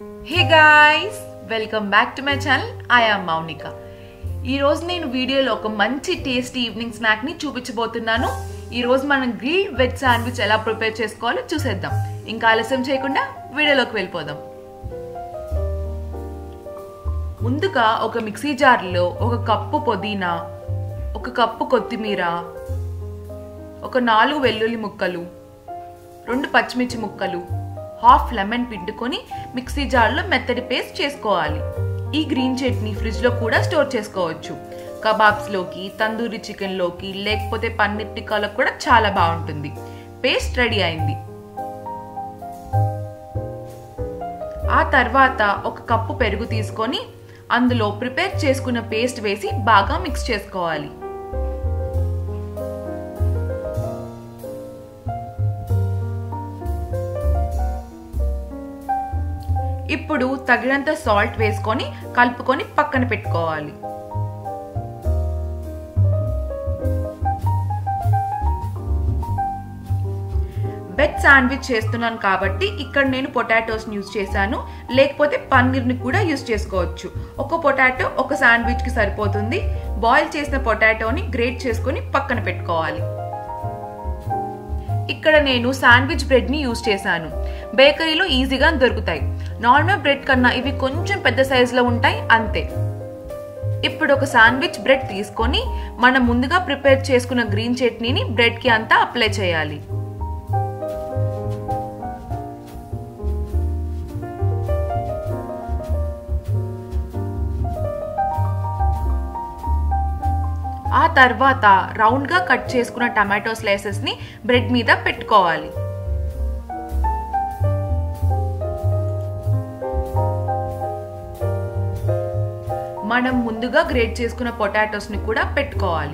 hey guys welcome back to my channel I am Mounika ఈ రోజు నేను వీడియోలో ఒక మంచి టేస్టీ ఈవినింగ్ స్నాక్ ని చూపించబోతున్నాను ఈ రోజు మనం గ్రిల్ వెజ్ శాండ్విచ్ ఎలా ప్రిపేర్ చేసుకోవాలో చూసేద్దాం ఇంకా ఆలస్యం చేయకుండా వీడియోలోకి వెళ్ళిపోదాం ముందుగా ఒక మిక్సీ జార్లో ఒక కప్పు పుదీనా ఒక కప్పు కొత్తిమీర ఒక నాలుగు వెల్లుల్లి ముక్కలు రెండు పచ్చిమిర్చి ముక్కలు హాఫ్ లెమన్ పిండుకొని మిక్సీ జార్లో మెత్తడి పేస్ట్ చేసుకోవాలి ఈ గ్రీన్ చట్నీ ఫ్రిడ్జ్లో కూడా స్టోర్ చేసుకోవచ్చు కబాబ్స్లోకి తందూరి చికెన్లోకి లేకపోతే పన్నీర్ టిక్కాలకు కూడా చాలా బాగుంటుంది పేస్ట్ రెడీ అయింది ఆ తర్వాత ఒక కప్పు పెరుగు తీసుకొని అందులో ప్రిపేర్ చేసుకున్న పేస్ట్ వేసి బాగా మిక్స్ చేసుకోవాలి ఇప్పుడు తగినంత సాల్ట్ వేసుకొని కలుపుకొని పక్కన పెట్టుకోవాలి వెజ్ శాండ్విచ్ చేస్తున్నాను కాబట్టి ఇక్కడ నేను పొటాటోస్ యూజ్ చేశాను లేకపోతే పన్నీర్ని కూడా యూజ్ చేసుకోవచ్చు ఒక పొటాటో ఒక శాండ్విచ్కి సరిపోతుంది బాయిల్ చేసిన పొటాటోని గ్రేట్ చేసుకొని పక్కన పెట్టుకోవాలి ఇక్కడ నేను శాండ్విచ్ బ్రెడ్ని యూజ్ చేశాను బేకరీలో ఈజీగా దొరుకుతాయి నార్మల్ బ్రెడ్ కన్నా ఇవి కొంచెం పెద్ద సైజులో ఉంటాయి అంతే ఇప్పుడు ఒక శాండ్విచ్ బ్రెడ్ తీసుకొని మనం ముందుగా ప్రిపేర్ చేసుకున్న గ్రీన్ చట్నీని బ్రెడ్కి అంతా అప్లై చేయాలి ఆ తర్వాత రౌండ్గా కట్ చేసుకున్న టమాటో స్లైసెస్ని బ్రెడ్ మీద పెట్టుకోవాలి మనం ముందుగా గ్రేట్ చేసుకున్న పొటాటోస్ని కూడా పెట్టుకోవాలి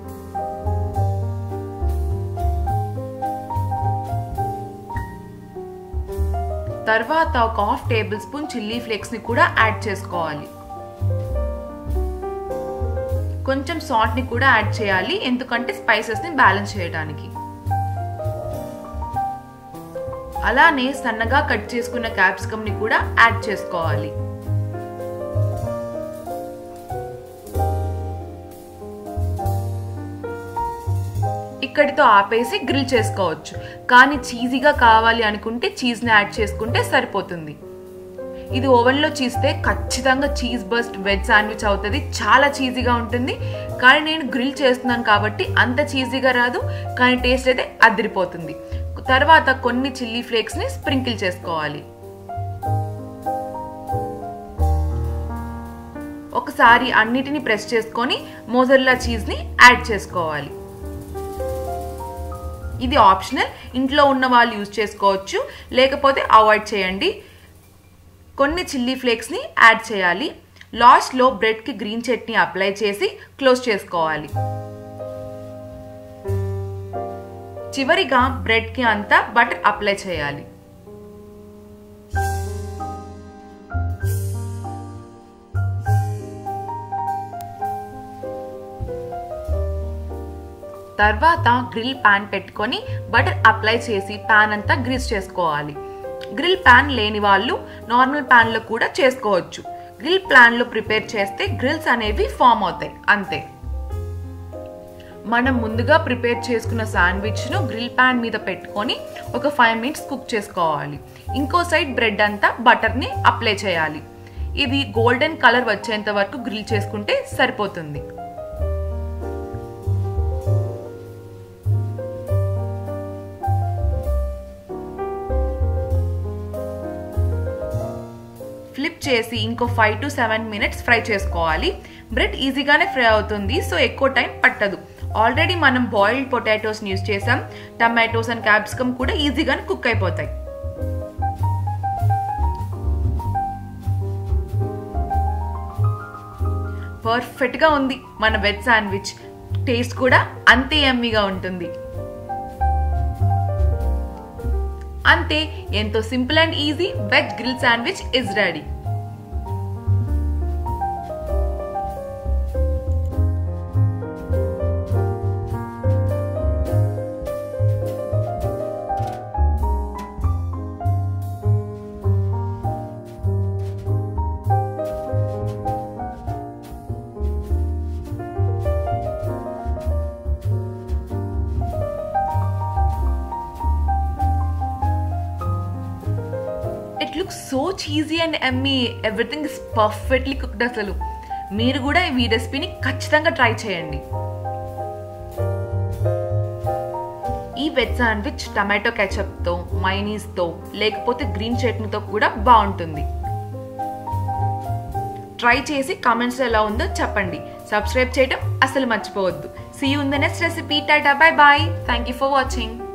తర్వాత ఒక హాఫ్ టేబుల్ స్పూన్ చిల్లీ ఫ్లేక్స్ని కూడా యాడ్ చేసుకోవాలి కొంచెం సాల్ట్ని కూడా యాడ్ చేయాలి ఎందుకంటే స్పైసెస్ని బ్యాలెన్స్ చేయడానికి అలానే సన్నగా కట్ చేసుకున్న క్యాప్సికమ్ని కూడా యాడ్ చేసుకోవాలి ఇక్కడితో ఆపేసి గ్రిల్ చేసుకోవచ్చు కానీ చీజీగా కావాలి అనుకుంటే చీజ్ని యాడ్ చేసుకుంటే సరిపోతుంది ఇది ఓవెన్లో చీస్తే ఖచ్చితంగా చీజ్ బస్ట్ వెజ్ శాండ్విచ్ అవుతుంది చాలా చీజీగా ఉంటుంది కానీ నేను గ్రిల్ చేస్తున్నాను కాబట్టి అంత చీజీగా రాదు కానీ టేస్ట్ అయితే అదిరిపోతుంది తర్వాత కొన్ని చిల్లీ ఫ్లేక్స్ని స్ప్రింకిల్ చేసుకోవాలి ఒకసారి అన్నిటిని ప్రెస్ చేసుకొని మోజర్లా చీజ్ని యాడ్ చేసుకోవాలి ఇది ఆప్షనల్ ఇంట్లో ఉన్న వాళ్ళు యూజ్ చేసుకోవచ్చు లేకపోతే అవాయిడ్ చేయండి కొన్ని చిల్లీ ఫ్లేక్స్ని యాడ్ చేయాలి లాస్ట్లో బ్రెడ్కి గ్రీన్ చట్నీ అప్లై చేసి క్లోజ్ చేసుకోవాలి చివరిగా బ్రెడ్కి అంతా బటర్ అప్లై చేయాలి తర్వాత గ్రిల్ ప్యాన్ పెట్టుకొని బటర్ అప్లై చేసి ప్యాన్ అంతా గ్రీస్ చేసుకోవాలి గ్రిల్ ప్యాన్ లేని వాళ్ళు నార్మల్ ప్యాన్లో కూడా చేసుకోవచ్చు గ్రిల్ ప్యాన్లో ప్రిపేర్ చేస్తే గ్రిల్స్ అనేవి ఫామ్ అవుతాయి అంతే మనం ముందుగా ప్రిపేర్ చేసుకున్న శాండ్విచ్ను గ్రిల్ ప్యాన్ మీద పెట్టుకొని ఒక ఫైవ్ మినిట్స్ కుక్ చేసుకోవాలి ఇంకో సైడ్ బ్రెడ్ అంతా బటర్ని అప్లై చేయాలి ఇది గోల్డెన్ కలర్ వచ్చేంత వరకు గ్రిల్ చేసుకుంటే సరిపోతుంది ఫ్లిప్ చేసి ఇంకో five to seven minutes fry చేసుకోవాలి బ్రెడ్ ఈజీగానే ఫ్రై అవుతుంది సో ఎక్కువ టైం పట్టదు ఆల్రెడీ మనం బాయిల్డ్ పొటాటోస్ యూస్ చేసాం టమాటోస్ అండ్ క్యాప్సికమ్ కూడా ఈజీగానే కుక్ అయిపోతాయి పర్ఫెక్ట్గా ఉంది మన వెజ్ శాండ్విచ్ టేస్ట్ కూడా అంతే ఎమ్మీగా ఉంటుంది అంతే ఎంతో simple and easy veg grill sandwich is ready look so cheesy and yummy everything is perfectly cooked అసలు మీరు కూడా ఈ రెసిపీని ఖచ్చితంగా ట్రై చేయండి ఈ వెజ్ శాండ్విచ్ టమాటో కెచప్తో మైనీస్తో లేకపోతే గ్రీన్ చట్నీతో కూడా బాగుంటుంది ట్రై చేసి కామెంట్స్ ఎలా ఉందో చెప్పండి సబ్స్క్రైబ్ చేయడం అసలు మర్చిపోవద్దు see you in the next recipe tata bye bye thank you for watching